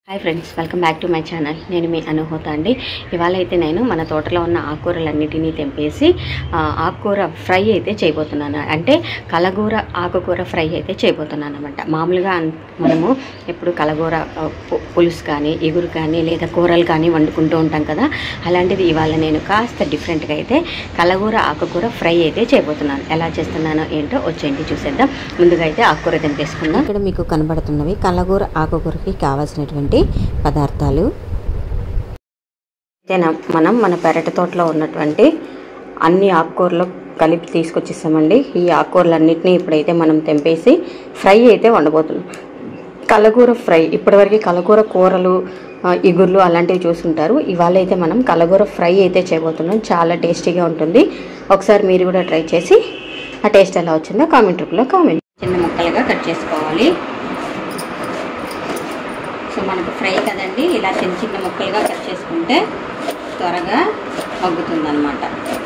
hi friends welcome back to my channel నేను మీ అనుహూత అండి ఇవాళ అయితే నేను మన తోటలో ఉన్న ఆకుకూరలన్నిటినీ తెంపేసి ఆ, ఆకుకూర ఫ్రై అయితే చేయబోతున్నాను అంటే కలగూర ఆకుకూర ఫ్రై అయితే చేయబోతున్నాను అనమాట మామూలుగా అన్- మనము ఎప్పుడు కలగూర ఆ, పు- పులుసు కానీ ఎగురు కానీ లేదా కూరలు కానీ వండుకుంటూ ఉంటాం కదా అలాంటిది ఇవాళ నేను కాస్త డిఫరెంట్గా అయితే కలగూర ఆకుకూర ఫ్రై అయితే చేయబోతున్నాను ఎలా చేస్తున్నానో ఏంటో వచ్చేయండి చూసేద్దాం ముందుగా అయితే ఆకుకూర తెంపేసుకుందాం ఇక్కడ మీకు కనబడుతున్నవి కల్లగూర ఆకుకూరకి కావాల్సినటువంటి పదార్థాలు అయితే నా- మనం మన పెరటి తోటలో ఉన్నటువంటి అన్ని ఆకుకూరలు కలిపి తీసుకొచ్చేసామండి ఈ ఆకుకూరలన్నింటినీ ఇప్పుడైతే మనం తెంపేసి ఫ్రై అయితే వండబోతున్నాం కలగూర ఫ్రై ఇప్పటివరకు కలగూర కూరలు ఆ, ఇగుర్లు అలాంటివి చూసుకుంటారు ఇవాళ అయితే మనం కలగూర ఫ్రై అయితే చేయబోతున్నాం చాలా టేస్టీగా ఉంటుంది ఒకసారి మీరు కూడా ట్రై చేసి ఆ టేస్ట్ ఎలా వచ్చిందో కామెంట్ రూపంలో కామెంట్ చిన్న ముక్కలుగా కట్ చేసుకోవాలి సో మనకు ఫ్రై కదండి ఇలా చిన్న చిన్న ముక్కలుగా కట్ చేసుకుంటే త్వరగా మగ్గుతుంది అనమాట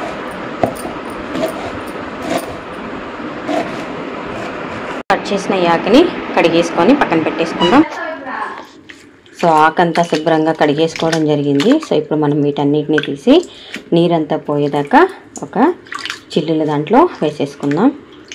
కట్ చేసిన ఈ ఆకుని కడిగేసుకొని పక్కన పెట్టేసుకుందాం సో ఆకంతా శుభ్రంగా కడిగేసుకోవడం జరిగింది సో ఇప్పుడు మనం వీటన్నిటిని తీసి నీరంతా పోయేదాకా ఒక చిల్లుల దాంట్లో వేసేసుకుందాం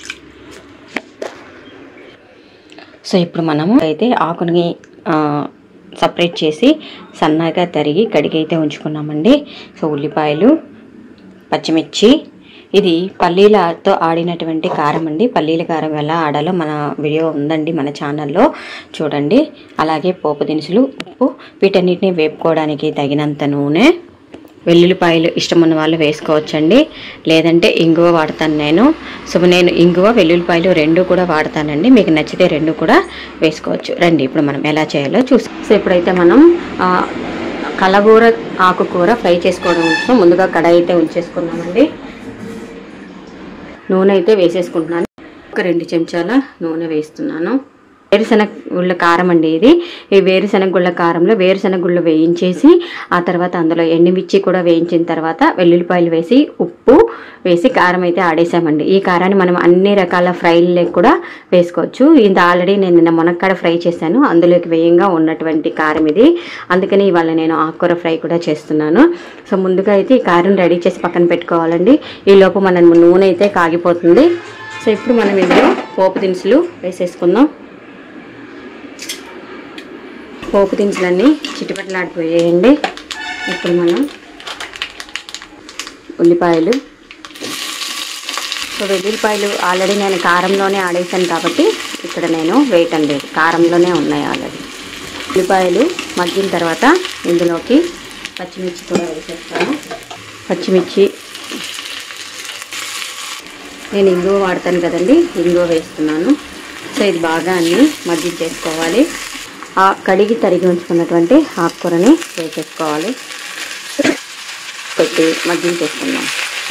సో ఇప్పుడు మనము అయితే ఆకుని సపరేట్ చేసి సన్నగా తరిగి కడిగి అయితే ఉంచుకున్నామండి సో ఉల్లిపాయలు పచ్చిమిర్చి ఇది పల్లీలతో ఆడినటువంటి కారం అండి పల్లీల కారం ఎలా ఆడాలో మన వీడియో ఉందండి మన ఛానల్లో చూడండి అలాగే పోపు దినుసులు ఉప్పు వీటన్నిటిని వేపుకోవడానికి తగినంత నూనె వెల్లుల్లిపాయలు ఇష్టం ఉన్న వాళ్ళు వేసుకోవచ్చండి లేదంటే ఇంగువ వాడతాను నేను సో నేను ఇంగువ వెల్లుల్లిపాయలు రెండు కూడా వాడతానండి మీకు నచ్చితే రెండు కూడా వేసుకోవచ్చు రండి ఇప్పుడు మనం ఎలా చేయాలో చూసి సో ఇప్పుడైతే మనం ఆ, కలగూర ఆకుకూర ఫ్రై చేసుకోవడం కోసం ముందుగా కడాయి అయితే ఉంచేసుకున్నామండి నూనె అయితే వేసేసుకుంటున్నాను ఒక రెండు చెంచాల నూనె వేస్తున్నాను వేరుశనగ గుళ్ళ కారం అండి ఇది ఈ వేరుశనగ గుళ్ళ కారంలో వేరుశనగ గుళ్ళు వేయించేసి ఆ తర్వాత అందులో ఎండుమిర్చి కూడా వేయించిన తర్వాత వెల్లుల్లిపాయలు వేసి ఉప్పు వేసి కారం అయితే ఆడేసామండి ఈ కారాన్ని మనం అన్ని రకాల ఫ్రైలకు కూడా వేసుకోవచ్చు ఇది ఆల్రెడీ నేను నిన్న మునక్కాడ ఫ్రై చేశాను అందులోకి వేయంగా ఉన్నటువంటి కారం ఇది అందుకని ఇవాళ నేను ఆకుకూర ఫ్రై కూడా చేస్తున్నాను సో ముందుగా అయితే ఈ కారం రెడీ చేసి పక్కన పెట్టుకోవాలండి ఈ లోపు మన నూనె అయితే కాగిపోతుంది సో ఇప్పుడు మనం ఇందులో పోపు దినుసులు వేసేసుకుందాం పోపు దినుసులన్నీ చిటిపట్లాడిపోయాయండి ఇప్పుడు మనం ఉల్లిపాయలు సో వెల్లుల్లిపాయలు ఆల్రెడీ నేను కారంలోనే ఆడేసాను కాబట్టి ఇక్కడ నేను వేయటం లేదు కారంలోనే ఉన్నాయి ఆల్రెడీ ఉల్లిపాయలు మగ్గిన తర్వాత ఇందులోకి పచ్చిమిర్చి కూడా వేసేస్తాను పచ్చిమిర్చి నేను ఇంగువ వాడతాను కదండి ఇంగువ వేస్తున్నాను సో ఇది బాగా అన్ని మగ్గించేసుకోవాలి ఆ కడిగి తరిగి ఉంచుకున్నటువంటి ఆకుకూరని వేసేసుకోవాలి పెట్టి మగ్గించేసుకుందాం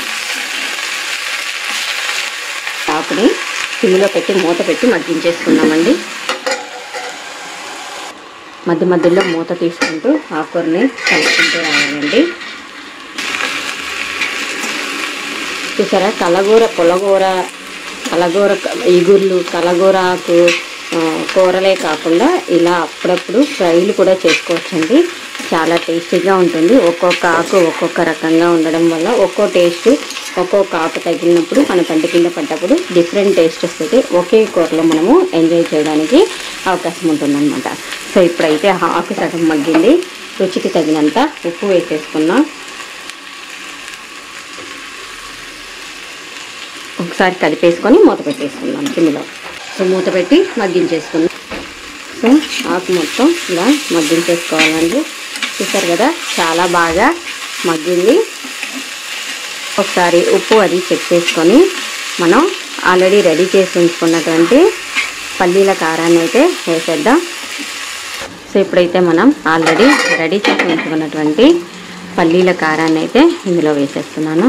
ఆకుని సిమ్లో పెట్టి మూత పెట్టి మగ్గించేసుకుందామండి మధ్య మధ్యలో మూత తీసుకుంటూ ఆకుకూరని కలుపుకుంటూ రావాలండి చూసారా కలగూర పొలగూర కలగూర క- ఇగుర్లు కలగూర ఆకు ఆ, కూరలే కాకుండా ఇలా అప్పుడప్పుడు ఫ్రైలు కూడా చేసుకోవచ్చండి చాలా టేస్టీగా ఉంటుంది ఒక్కొక్క ఆకు ఒక్కొక్క రకంగా ఉండడం వల్ల ఒక్కో టేస్ట్ ఒక్కొక్క ఆకు తగిలినప్పుడు మన పంట కింద పడ్డప్పుడు డిఫరెంట్ టేస్ట్ వస్తుంది ఒకే కూరలో మనము ఎంజాయ్ చేయడానికి అవకాశం ఉంటుందన్నమాట సో ఇప్పుడైతే ఆ ఆకు సగం మగ్గింది రుచికి తగినంత ఉప్పు వేసేసుకున్నాం ఒకసారి కలిపేసుకొని మూత పెట్టేసుకుందాం సిమ్లో సో మూత పెట్టి మగ్గించేసుకుందాం సో ఆకు మొత్తం ఇలా మగ్గించేసుకోవాలండి చూసారు కదా చాలా బాగా మగ్గింది ఒకసారి ఉప్పు అది చెక్ చేసుకొని మనం ఆల్రెడీ రెడీ చేసి ఉంచుకున్నటువంటి పల్లీల కారాన్ని అయితే వేసేద్దాం సో ఇప్పుడైతే మనం ఆల్రెడీ రెడీ చేసి ఉంచుకున్నటువంటి పల్లీల కారాన్ని అయితే ఇందులో వేసేస్తున్నాను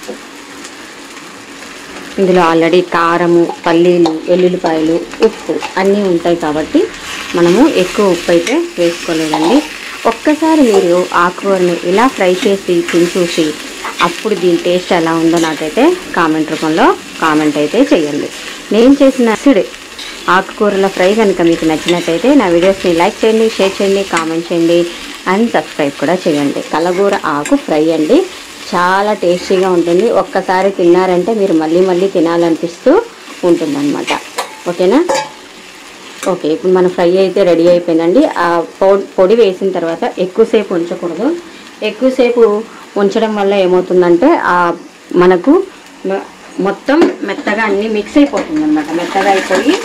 ఇందులో ఆల్రెడీ కారము పల్లీలు వెల్లుల్లిపాయలు ఉప్పు అన్నీ ఉంటాయి కాబట్టి మనము ఎక్కువ ఉప్పు అయితే వేసుకోలేదండి ఒక్కసారి మీరు ఆకుకూరని ఇలా ఫ్రై చేసి తిని చూసి అప్పుడు దీని టేస్ట్ ఎలా ఉందో నాకైతే కామెంట్ రూపంలో కామెంట్ అయితే చేయండి నేను చేసిన సిడి ఆకుకూరల ఫ్రై కనుక మీకు నచ్చినట్టయితే నా వీడియోస్ని లైక్ చేయండి షేర్ చేయండి కామెంట్ చేయండి అండ్ సబ్స్క్రైబ్ కూడా చేయండి కలగూర ఆకు ఫ్రై అండి చాలా టేస్టీగా ఉంటుంది ఒక్కసారి తిన్నారంటే మీరు మళ్ళీ మళ్ళీ తినాలనిపిస్తూ ఉంటుందన్నమాట ఓకేనా ఓకే ఇప్పుడు మన ఫ్రై అయితే రెడీ అయిపోయిందండి ఆ పౌ- పొడి వేసిన తర్వాత ఎక్కువసేపు ఉంచకూడదు ఎక్కువసేపు ఉంచడం వల్ల ఏమవుతుందంటే ఆ మనకు మ- మొత్తం మెత్తగా అన్నీ మిక్స్ అయిపోతుంది అనమాట మెత్తగా అయిపోయి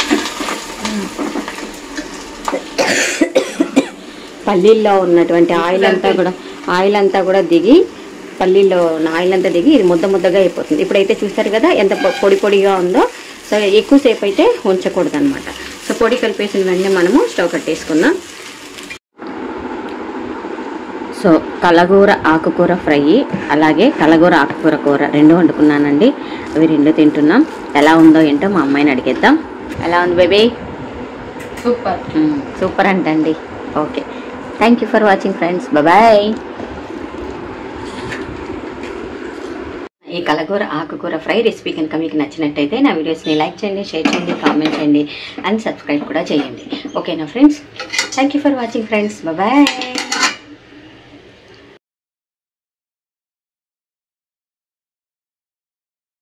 పల్లీల్లో ఉన్నటువంటి ఆయిల్ అంతా కూడా ఆయిల్ అంతా కూడా దిగి పల్లీలో ఉన్న ఆయిల్ అంతా దిగి ఇది ముద్ద ముద్దగా అయిపోతుంది ఇప్పుడైతే చూస్తారు కదా ఎంత పొ- పొడి పొడిగా ఉందో సో ఎక్కువసేపు అయితే ఉంచకూడదు అనమాట సో పొడి కలిపేసిన వెంటనే మనము స్టవ్ కట్టేసుకుందాం సో కలగూర ఆకుకూర ఫ్రై అలాగే కలగూర ఆకుకూర కూర రెండు వండుకున్నానండి అవి రెండు తింటున్నాం ఎలా ఉందో ఏంటో మా అమ్మాయిని అడిగేద్దాం ఎలా ఉంది బేబీ సూపర్ సూపర్ అంటండి okay thank you for watching friends bye ఈ కలగూర ఆకుకూర ఫ్రై రెసిపీ కనుక మీకు నచ్చినట్టయితే నా వీడియోస్ని లైక్ చేయండి షేర్ చేయండి కామెంట్ చేయండి అండ్ సబ్స్క్రైబ్ కూడా చేయండి ఓకేనా friends thank you for watching friends bye